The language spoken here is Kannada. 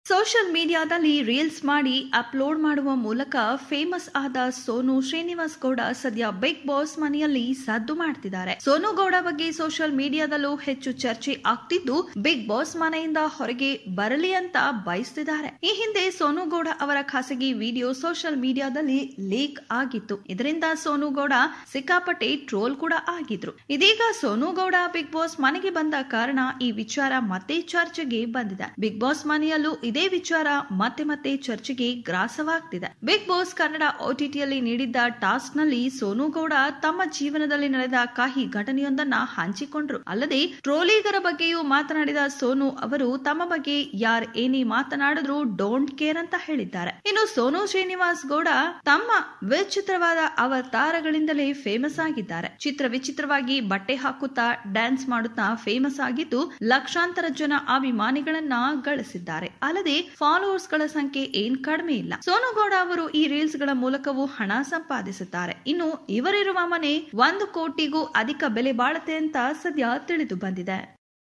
ಸೋಷಿಯಲ್ ಮೀಡಿಯಾದಲ್ಲಿ ರೀಲ್ಸ್ ಮಾಡಿ ಅಪ್ಲೋಡ್ ಮಾಡುವ ಮೂಲಕ ಫೇಮಸ್ ಆದ ಸೋನು ಶ್ರೀನಿವಾಸ್ ಗೌಡ ಸದ್ಯ ಬಿಗ್ ಬಾಸ್ ಮನೆಯಲ್ಲಿ ಸದ್ದು ಮಾಡ್ತಿದ್ದಾರೆ ಸೋನು ಗೌಡ ಬಗ್ಗೆ ಸೋಷಿಯಲ್ ಮೀಡಿಯಾದಲ್ಲೂ ಹೆಚ್ಚು ಚರ್ಚೆ ಆಗ್ತಿದ್ದು ಬಿಗ್ ಬಾಸ್ ಮನೆಯಿಂದ ಹೊರಗೆ ಬರಲಿ ಅಂತ ಬಯಸ್ತಿದ್ದಾರೆ ಈ ಹಿಂದೆ ಸೋನು ಗೌಡ ಅವರ ಖಾಸಗಿ ವಿಡಿಯೋ ಸೋಷಿಯಲ್ ಮೀಡಿಯಾದಲ್ಲಿ ಲೀಕ್ ಆಗಿತ್ತು ಇದರಿಂದ ಸೋನು ಗೌಡ ಸಿಕ್ಕಾಪಟ್ಟೆ ಟ್ರೋಲ್ ಕೂಡ ಆಗಿದ್ರು ಇದೀಗ ಸೋನು ಗೌಡ ಬಿಗ್ ಬಾಸ್ ಮನೆಗೆ ಬಂದ ಕಾರಣ ಈ ವಿಚಾರ ಮತ್ತೆ ಚರ್ಚೆಗೆ ಬಂದಿದೆ ಬಿಗ್ ಬಾಸ್ ಮನೆಯಲ್ಲೂ ಇದೇ ವಿಚಾರ ಮತ್ತೆ ಮತ್ತೆ ಚರ್ಚೆಗೆ ಗ್ರಾಸವಾಗ್ತಿದೆ ಬಿಗ್ ಬಾಸ್ ಕನ್ನಡ ಓಟಿಟಿಯಲ್ಲಿ ನೀಡಿದ್ದ ಟಾಸ್ಕ್ ನಲ್ಲಿ ಸೋನು ಗೌಡ ತಮ್ಮ ಜೀವನದಲ್ಲಿ ನಡೆದ ಕಹಿ ಘಟನೆಯೊಂದನ್ನ ಹಂಚಿಕೊಂಡ್ರು ಅಲ್ಲದೆ ಟ್ರೋಲಿಗರ ಬಗ್ಗೆಯೂ ಮಾತನಾಡಿದ ಸೋನು ಅವರು ತಮ್ಮ ಬಗ್ಗೆ ಯಾರ್ ಏನೇ ಮಾತನಾಡಿದ್ರು ಡೋಂಟ್ ಕೇರ್ ಅಂತ ಹೇಳಿದ್ದಾರೆ ಇನ್ನು ಸೋನು ಶ್ರೀನಿವಾಸ್ ಗೌಡ ತಮ್ಮ ವಿಚಿತ್ರವಾದ ಅವತಾರಗಳಿಂದಲೇ ಫೇಮಸ್ ಆಗಿದ್ದಾರೆ ಚಿತ್ರ ವಿಚಿತ್ರವಾಗಿ ಬಟ್ಟೆ ಹಾಕುತ್ತಾ ಡ್ಯಾನ್ಸ್ ಮಾಡುತ್ತಾ ಫೇಮಸ್ ಆಗಿದ್ದು ಲಕ್ಷಾಂತರ ಜನ ಅಭಿಮಾನಿಗಳನ್ನ ಗಳಿಸಿದ್ದಾರೆ ಅಲ್ಲದೆ ಫಾಲೋವರ್ಸ್ ಗಳ ಸಂಖ್ಯೆ ಏನ್ ಕಡಿಮೆ ಇಲ್ಲ ಸೋನು ಗೌಡ ಅವರು ಈ ರೀಲ್ಸ್ ಗಳ ಮೂಲಕವೂ ಹಣ ಸಂಪಾದಿಸುತ್ತಾರೆ ಇನ್ನು ಇವರಿರುವ ಮನೆ ಒಂದು ಕೋಟಿಗೂ ಅಧಿಕ ಬೆಲೆ ಬಾಳುತ್ತೆ ಅಂತ ಸದ್ಯ ತಿಳಿದು ಬಂದಿದೆ